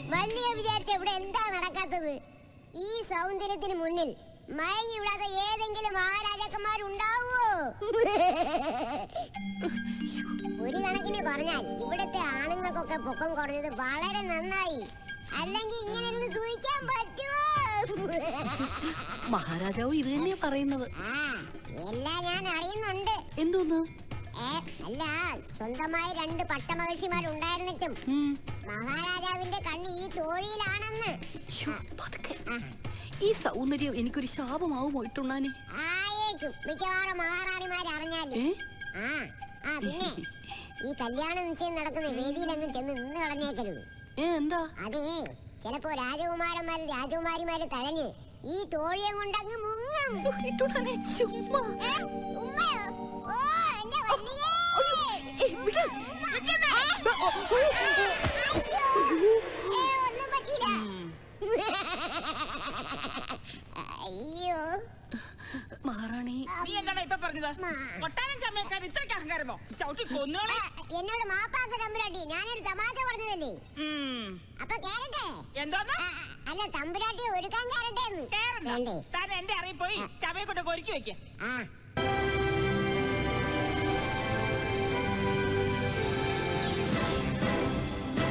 വലിയ വിചാരിച്ച ഇവിടെ എന്താ നടക്കാത്തത് ഈ സൗന്ദര്യത്തിന് മുന്നിൽ മയങ്ങി വിടാത്ത ഏതെങ്കിലും മഹാരാജാക്കന്മാരുണ്ടാവോ ഒരു കണക്കിന് പറഞ്ഞാൽ ഇവിടുത്തെ ആണുങ്ങൾക്കൊക്കെ പൊക്കം കുറഞ്ഞത് വളരെ നന്നായി അല്ലെങ്കിൽ ഇങ്ങനെ ഇരുന്ന് സൂഹിക്കാൻ പറ്റുമോ മഹാരാജാവ് ഇത് തന്നെയാ പറയുന്നത് ആ എല്ലാം ഞാൻ അറിയുന്നുണ്ട് എന്തോന്ന് ഏ അല്ല സ്വന്തമായി രണ്ട് പട്ടമഹർഷിമാരുണ്ടായിരുന്നിട്ടും ഉം. മഹാരാജാവിന്റെ കണ്ണ് ഈ തോഴിയിലാണെന്ന് ശ്ശോ, പതുക്കെ. ആ, ഈ സൗന്ദര്യം എനിക്കൊരു ശാപമാവുമോ ഇട്ടുണ്ണാനെ ആയേക്കും മിക്കവാറും മഹാറാണിമാര് അറിഞ്ഞാല് ഏ ആ ആ പിന്നെ ഈ കല്യാണ നിശ്ചയം നടക്കുന്ന വേദിയിലെങ്ങും ചെന്ന് നിന്ന് കളഞ്ഞേക്കരുത് ഏ എന്താ അതേ ചിലപ്പോ രാജകുമാരന്മാരും രാജകുമാരിമാര് തഴഞ്ഞ് ഈ തോഴിയെ കൊണ്ടങ്ങ് മുങ്ങും ഇട്ടുണ്ണാനെ ചുമ്മാ ഏ, ഉമ്മയോ? ഓ, എന്റെ വല്ലിയേ. ഏ, വിട്. അയ്യോ. ഏ, ഒന്നും പറ്റിയില്ല. അയ്യോ മഹാറാണി നീ എന്താടാ ഇപ്പൊ പറഞ്ഞത് മാ. കൊട്ടാരം ചമ്മേക്കാൻ ഇത്രയ്ക്ക് അഹങ്കാരമോ ചവിട്ടി കൊന്നോളെ ആ, എന്നോട് മാപ്പാക്ക തമ്പുരാട്ടി ഞാനൊരു തമാശ പറഞ്ഞതല്ലേ ഉം. അപ്പൊ കേറട്ടെ എന്തോന്ന് ആ, ആ, അല്ല തമ്പുരാട്ടി ഒരുക്കാൻ കേറട്ടെ എന്ന് കേറണ്ട വേണ്ടേ താൻ എന്റെ അറിയിൽ പോയി ചമയെ കൊണ്ട് കൊരുക്കി വെക്ക് ആ